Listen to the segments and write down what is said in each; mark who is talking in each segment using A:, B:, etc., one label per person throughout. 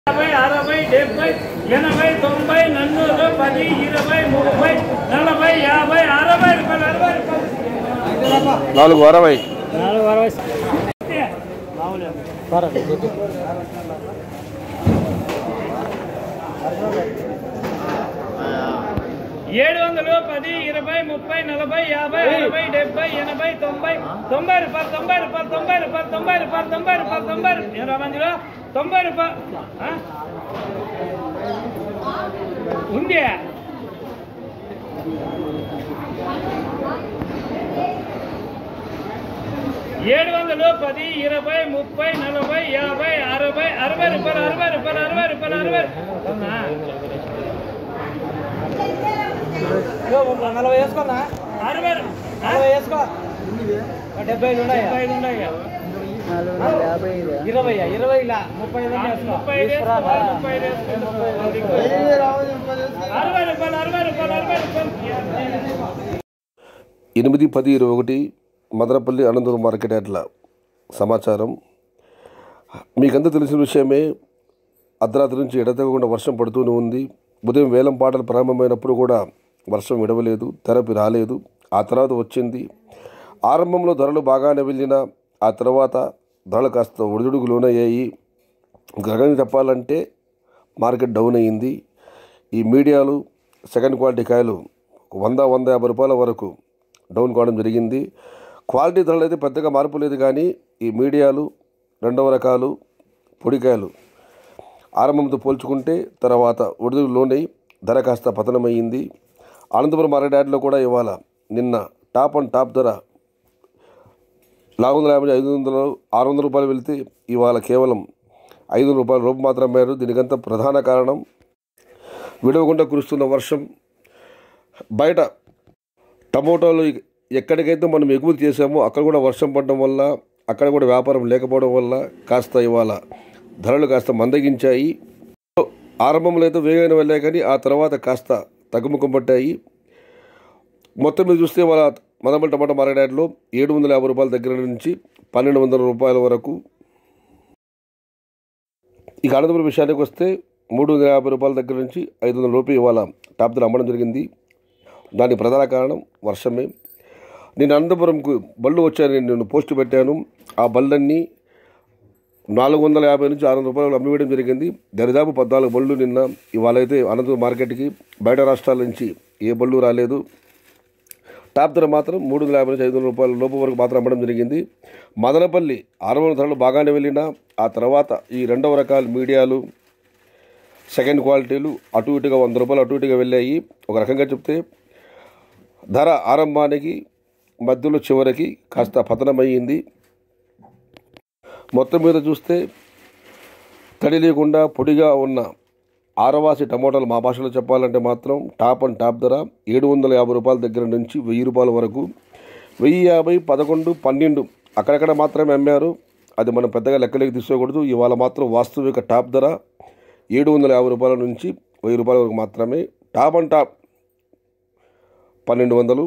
A: యాభై అరవై డెబ్బై ఎనభై తొంభై నన్నూరు పది ఇరవై ముప్పై నలభై యాభై అరవై రూపాయలు అరవై రూపాయలు
B: నాలుగు అరవై
A: ఏడు వందలు పది ఇరవై ముప్పై నలభై యాభై అరవై డెబ్బై ఎనభై తొంభై తొంభై రూపాయలు తొంభై రూపాయలు తొంభై రూపాయలు తొంభై రూపాయలు తొంభై రూపాయలు తొంభై రూపాయలు ఎనభై మందిలో తొంభై రూపాయలు ఆ? ఉంది ఏడు వందలు పది ఇరవై ముప్పై నలభై యాభై అరవై అరవై రూపాయలు అరవై రూపాయలు అరవై రూపాయలు అరవై అవునా?
C: నలభై వేసుకోనా
A: అరవై రూ- ఆ?
C: నలభై వేసుకో డెబ్బై ఐదు ఉన్నాయి
A: ముప్పై ఐదు ఉన్నాయా?
C: ఇరవై ఇరవై ఇలా ముప్పై ఐదు వేసుకో
A: ముప్పై ఐదు వేసుకో, ముప్పై ఐదు వేసుకో. అరవై రూపాయలు అరవై రూపాయలు అరవై రూపాయలు
B: ఎనిమిది పది ఇరవై ఒకటి మదనపల్లి అనంతపురం మార్కెట్ యార్డ్ల సమాచారం మీకంతా తెలిసిన విషయమే అర్ధరాత్రి నుంచి ఎడతెగకుండా వర్షం పడుతూనే ఉంది ఉదయం వేలం పాటలు ప్రారంభమైనప్పుడు కూడా వర్షం విడవలేదు తెరపి రాలేదు ఆ తర్వాత వచ్చింది ఆరంభంలో ధరలు బాగానే వెళ్ళిన ఆ తర్వాత ధరలు కాస్త ఒడిదుడుకు లోనయ్యాయి గగనం చెప్పాలంటే మార్కెట్ డౌన్ అయ్యింది ఈ మీడియాలు సెకండ్ క్వాలిటీ కాయలు వంద వంద యాభై రూపాయల వరకు డౌన్ కావడం జరిగింది క్వాలిటీ ధరలు అయితే పెద్దగా మార్పు లేదు కానీ ఈ మీడియాలు రెండవ రకాలు పొడికాయలు ఆరంభంతో పోల్చుకుంటే తర్వాత ఒడిదుడు లోనై ధర కాస్త పతనమయ్యింది అనంతపురం మార్కెట్ యార్డ్లో కూడా ఇవాళ నిన్న టాప్ అండ్ టాప్ ధర నాలుగు వందల యాభై ఐదు వందలు ఆరు వందల రూపాయలు వెళితే ఇవాళ కేవలం ఐదు వందల రూపాయల రూపు మాత్రం మేరు దీనికంతా ప్రధాన కారణం విడవకుండా కురుస్తున్న వర్షం బయట టమోటాలు ఎక్కడికైతే మనం ఎగుమతి చేసామో అక్కడ కూడా వర్షం పడడం వల్ల అక్కడ కూడా వ్యాపారం లేకపోవడం వల్ల కాస్త ఇవాళ ధరలు కాస్త మందగించాయి ఆరంభంలో అయితే వేగంగా వెళ్ళాయి కానీ ఆ తర్వాత కాస్త తగ్గుముఖం పట్టాయి మొత్తం మీద చూస్తే వాళ్ళ మదనపల్లి టమాటా మార్కెట్లో ఏడు వందల యాభై రూపాయల దగ్గర నుంచి పన్నెండు వందల రూపాయల వరకు ఇక అనంతపురం విషయానికి వస్తే మూడు వందల యాభై రూపాయల దగ్గర నుంచి ఐదు వందల రూపాయలు ఇవాళ టాప్ ధర అమ్మడం జరిగింది దానికి ప్రధాన కారణం వర్షమే నేను అనంతపురంకు బళ్ళు వచ్చాను నేను పోస్ట్ పెట్టాను ఆ బళ్ళన్నీ నాలుగు వందల యాభై నుంచి ఆరు వందల రూపాయలు అమ్మివేయడం జరిగింది దరిదాపు పద్నాలుగు బళ్ళు నిన్న ఇవాళ అయితే అనంతపురం మార్కెట్కి బయట రాష్ట్రాల నుంచి ఏ బళ్ళు రాలేదు టాప్ ధర మాత్రం మూడు వందల యాభై నుంచి ఐదు వందల రూపాయల లోపు వరకు మాత్రం అమ్మడం జరిగింది మదనపల్లి ఆరంభ ధరలు బాగానే వెళ్ళినా ఆ తర్వాత ఈ రెండవ రకాల మీడియాలు సెకండ్ క్వాలిటీలు అటు ఇటుగా వంద రూపాయలు అటు ఇటుగా వెళ్ళాయి ఒక రకంగా చెప్తే ధర ఆరంభానికి మధ్యలో చివరికి కాస్త పతనమయ్యింది మొత్తం మీద చూస్తే తడి లేకుండా పొడిగా ఉన్న ఆరవాసి టమోటాలు మా భాషలో చెప్పాలంటే మాత్రం టాప్ అండ్ టాప్ ధర ఏడు వందల యాభై రూపాయల దగ్గర నుంచి వెయ్యి రూపాయల వరకు వెయ్యి యాభై పదకొండు పన్నెండు అక్కడక్కడ మాత్రమే అమ్మారు అది మనం పెద్దగా లెక్కలేకి తీసుకోకూడదు ఇవాళ మాత్రం వాస్తవిక టాప్ ధర ఏడు వందల యాభై రూపాయల నుంచి వెయ్యి రూపాయల వరకు మాత్రమే టాప్ అండ్ టాప్ పన్నెండు వందలు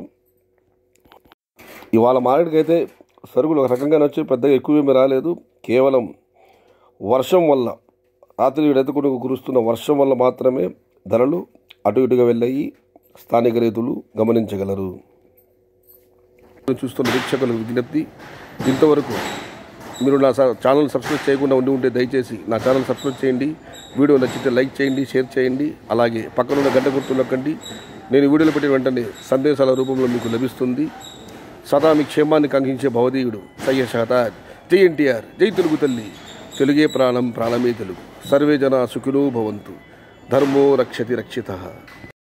B: ఇవాళ మార్కెట్కి అయితే సరుకులు ఒక రకంగానే వచ్చి పెద్దగా ఎక్కువ ఏమీ రాలేదు కేవలం వర్షం వల్ల రాత్రి ఎడతకుండా కురుస్తున్న వర్షం వల్ల మాత్రమే ధరలు అటు ఇటుగా వెళ్ళాయి స్థానిక రైతులు గమనించగలరు చూస్తున్న వీక్షకులకు విజ్ఞప్తి ఇంతవరకు మీరు నా స- ఛానల్ సబ్స్క్రైబ్ చేయకుండా ఉండి ఉంటే దయచేసి నా ఛానల్ సబ్స్క్రైబ్ చేయండి వీడియో నచ్చితే లైక్ చేయండి షేర్ చేయండి అలాగే పక్కనున్న గంట గుర్తు నొక్కండి నేను వీడియోలు పెట్టిన వెంటనే సందేశాల రూపంలో మీకు లభిస్తుంది సదా మీ క్షేమాన్ని కాంక్షించే భవదీయుడు సయ్య షహతాజ్ జై ఎన్టీఆర్ జై తెలుగు తల్లి తెలుగే ప్రాణం ప్రాణమే తెలుగు సర్వే జన సుఖినో భవంతు ధర్మో రక్షతి రక్షిత